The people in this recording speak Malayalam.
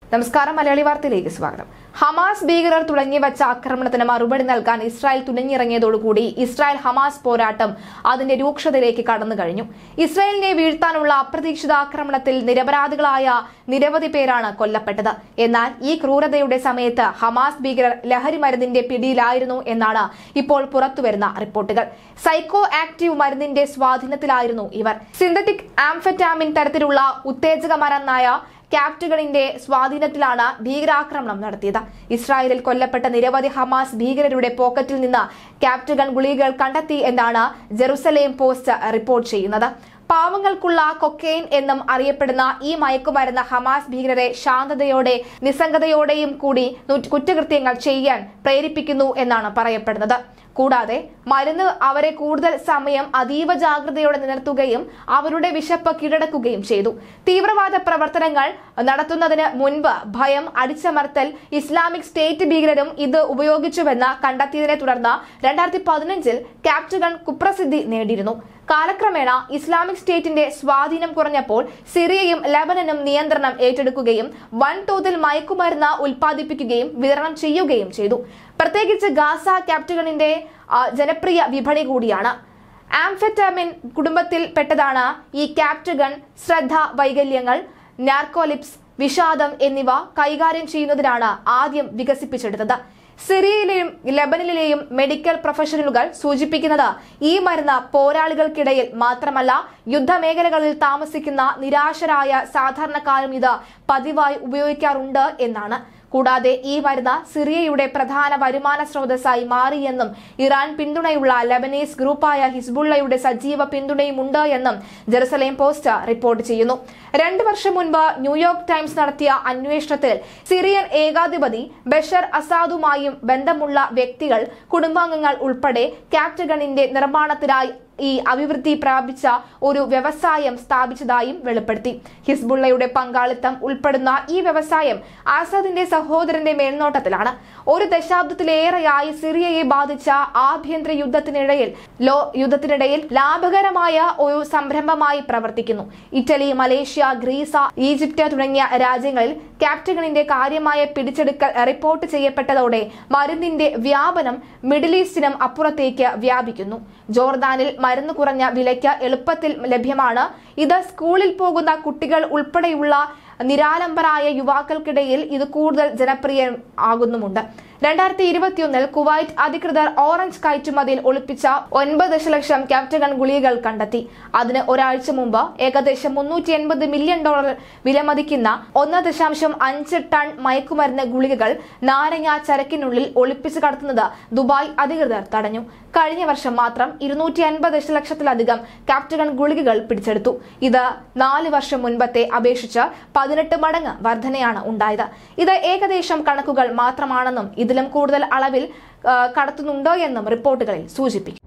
നമസ്കാരം മലയാളി വാർത്തയിലേക്ക് സ്വാഗതം ഹമാസ് ഭീകരർ തുടങ്ങിവച്ച ആക്രമണത്തിന് മറുപടി നൽകാൻ ഇസ്രായേൽ തുനിഞ്ഞിറങ്ങിയതോടുകൂടി ഇസ്രായേൽ ഹമാസ് പോരാട്ടം അതിന്റെ രൂക്ഷതയിലേക്ക് കടന്നു കഴിഞ്ഞു ഇസ്രായേലിനെ വീഴ്ത്താനുള്ള അപ്രതീക്ഷിത ആക്രമണത്തിൽ നിരപരാധികളായ നിരവധി പേരാണ് കൊല്ലപ്പെട്ടത് എന്നാൽ ഈ ക്രൂരതയുടെ സമയത്ത് ഹമാസ് ഭീകരർ ലഹരി മരുന്നിന്റെ പിടിയിലായിരുന്നു എന്നാണ് ഇപ്പോൾ പുറത്തുവരുന്ന റിപ്പോർട്ടുകൾ സൈക്കോ ആക്റ്റീവ് മരുന്നിന്റെ സ്വാധീനത്തിലായിരുന്നു ഇവർ സിന്തറ്റിക് ആംഫെറ്റാമിൻ തരത്തിലുള്ള ഉത്തേജക മരുന്നായ ക്യാപ്റ്റുകളിന്റെ സ്വാധീനത്തിലാണ് ഭീകരാക്രമണം നടത്തിയത് ഇസ്രായേലിൽ കൊല്ലപ്പെട്ട നിരവധി ഹമാസ് ഭീകരരുടെ പോക്കറ്റിൽ നിന്ന് ക്യാപ്റ്റുഗൺ ഗുളികകൾ കണ്ടെത്തി എന്നാണ് ജെറുസലേം പോസ്റ്റ് റിപ്പോർട്ട് ചെയ്യുന്നത് പാവങ്ങൾക്കുള്ള കൊക്കെയിൻ എന്നും അറിയപ്പെടുന്ന ഈ മയക്കുമരുന്ന് ഹമാസ് ഭീകരരെ ശാന്തതയോടെ നിസ്സംഗതയോടെയും കൂടി നു- കുറ്റകൃത്യങ്ങൾ ചെയ്യാൻ പ്രേരിപ്പിക്കുന്നു എന്നാണ് പറയപ്പെടുന്നത് കൂടാതെ മരുന്ന് അവരെ കൂടുതൽ സമയം അതീവ ജാഗ്രതയോടെ നിലനിർത്തുകയും അവരുടെ വിശപ്പ് കീഴടക്കുകയും ചെയ്തു തീവ്രവാദ പ്രവർത്തനങ്ങൾ നടത്തുന്നതിന് മുൻപ് ഭയം അടിച്ചമർത്തൽ ഇസ്ലാമിക് സ്റ്റേറ്റ് ഭീകരരും ഇത് ഉപയോഗിച്ചുവെന്ന് കണ്ടെത്തിയതിനെ തുടർന്ന് രണ്ടായിരത്തി പതിനഞ്ചിൽ ക്യാപ്റ്റുഗൺ കുപ്രസിദ്ധി നേടിയിരുന്നു കാലക്രമേണ ഇസ്ലാമിക് സ്റ്റേറ്റിന്റെ സ്വാധീനം കുറഞ്ഞപ്പോൾ സിറിയയും ലെബനനും നിയന്ത്രണം ഏറ്റെടുക്കുകയും വൻതോതിൽ മയക്കുമരുന്ന് ഉൽപ്പാദിപ്പിക്കുകയും വിതരണം ചെയ്യുകയും ചെയ്തു പ്രത്യേകിച്ച് ഗാസ ക്യാപ്റ്റുഗണിന്റെ ആ, ജനപ്രിയ വിപണി കൂടിയാണ് ആംഫെറ്റാമിൻ കുടുംബത്തിൽ പെട്ടതാണ് ഈ ക്യാപ്റ്റുഗൺ ശ്രദ്ധ വൈകല്യങ്ങൾ നാർക്കോലിപ്സ് വിഷാദം എന്നിവ കൈകാര്യം ചെയ്യുന്നതിനാണ് ആദ്യം വികസിപ്പിച്ചെടുത്തത് സിറിയയിലെയും ലെബനിലെയും മെഡിക്കൽ പ്രൊഫഷണലുകൾ സൂചിപ്പിക്കുന്നത് ഈ മരുന്ന് പോരാളികൾക്കിടയിൽ മാത്രമല്ല യുദ്ധമേഖലകളിൽ താമസിക്കുന്ന നിരാശരായ സാധാരണക്കാരും ഇത് പതിവായി ഉപയോഗിക്കാറുണ്ട് എന്നാണ് കൂടാതെ ഈ മരുന്ന് സിറിയയുടെ പ്രധാന വരുമാന സ്രോതസ്സായി മാറിയെന്നും ഇറാൻ പിന്തുണയുള്ള ലബനീസ് ഗ്രൂപ്പായ ഹിസ്ബുള്ളയുടെ സജീവ പിന്തുണയുമുണ്ട് എന്നും ജെറുസലേം പോസ്റ്റ് റിപ്പോർട്ട് ചെയ്യുന്നു രണ്ടു വർഷം മുൻപ് ന്യൂയോർക്ക് ടൈംസ് നടത്തിയ അന്വേഷണത്തിൽ സിറിയൻ ഏകാധിപതി ബഷർ അസാദുമായും ബന്ധമുള്ള വ്യക്തികൾ കുടുംബാംഗങ്ങൾ ഉൾപ്പെടെ ക്യാപ്റ്റഗണിന്റെ നിർമ്മാണത്തിനായി ഈ അഭിവൃദ്ധി പ്രാപിച്ച ഒരു വ്യവസായം സ്ഥാപിച്ചതായും വെളിപ്പെടുത്തി ഹിസ്ബുള്ളയുടെ പങ്കാളിത്തം ഉൾപ്പെടുന്ന ഈ വ്യവസായം ആസാദിന്റെ സഹോദരന്റെ മേൽനോട്ടത്തിലാണ് ഒരു ദശാബ്ദത്തിലേറെയായി സിറിയയെ ബാധിച്ച ആഭ്യന്തര യുദ്ധത്തിനിടയിൽ ലോ യുദ്ധത്തിനിടയിൽ ലാഭകരമായ ഒരു സംരംഭമായി പ്രവർത്തിക്കുന്നു ഇറ്റലി മലേഷ്യ ഗ്രീസ് ഈജിപ്ത് തുടങ്ങിയ രാജ്യങ്ങളിൽ ക്യാപ്റ്റഗണിന്റെ കാര്യമായ പിടിച്ചെടുക്കൽ റിപ്പോർട്ട് ചെയ്യപ്പെട്ടതോടെ മരുന്നിന്റെ വ്യാപനം മിഡിൽ ഈസ്റ്റിനും അപ്പുറത്തേക്ക് വ്യാപിക്കുന്നു ജോർദാനിൽ മരുന്ന് കുറഞ്ഞ വിലയ്ക്ക് എളുപ്പത്തിൽ ലഭ്യമാണ് ഇത് സ്കൂളിൽ പോകുന്ന കുട്ടികൾ ഉൾപ്പെടെയുള്ള നിരാലംബരായ യുവാക്കൾക്കിടയിൽ ഇത് കൂടുതൽ ജനപ്രിയം ആകുന്നുമുണ്ട് രണ്ടായിരത്തി ഇരുപത്തിയൊന്നിൽ കുവൈറ്റ് അധികൃതർ ഓറഞ്ച് കയറ്റുമതിയിൽ ഒളിപ്പിച്ച ഒൻപത് ദശലക്ഷം ക്യാപ്റ്റഗൺ ഗുളികകൾ കണ്ടെത്തി അതിന് ഒരാഴ്ച മുമ്പ് ഏകദേശം മുന്നൂറ്റി എൺപത് മില്യൺ ഡോളർ വിലമതിക്കുന്ന ഒന്ന് ദശാംശം അഞ്ച് ടൺ മയക്കുമരുന്ന് ഗുളികകൾ നാരങ്ങ ചരക്കിനുള്ളിൽ ഒളിപ്പിച്ച് കടത്തുന്നത് ദുബായ് അധികൃതർ തടഞ്ഞു കഴിഞ്ഞ വർഷം മാത്രം ഇരുന്നൂറ്റി അൻപത് ദശലക്ഷത്തിലധികം ക്യാപ്റ്റഗൺ ഗുളികകൾ പിടിച്ചെടുത്തു ഇത് നാല് വർഷം മുൻപത്തെ അപേക്ഷിച്ച് പതിനെട്ട് മടങ്ങ് വർധനയാണ് ഉണ്ടായത് ഇത് ഏകദേശം കണക്കുകൾ മാത്രമാണെന്നും ഇതിലും കൂടുതൽ അളവിൽ ആ, കടത്തുന്നുണ്ടോ എന്നും റിപ്പോർട്ടുകളിൽ സൂചിപ്പിക്കുന്നു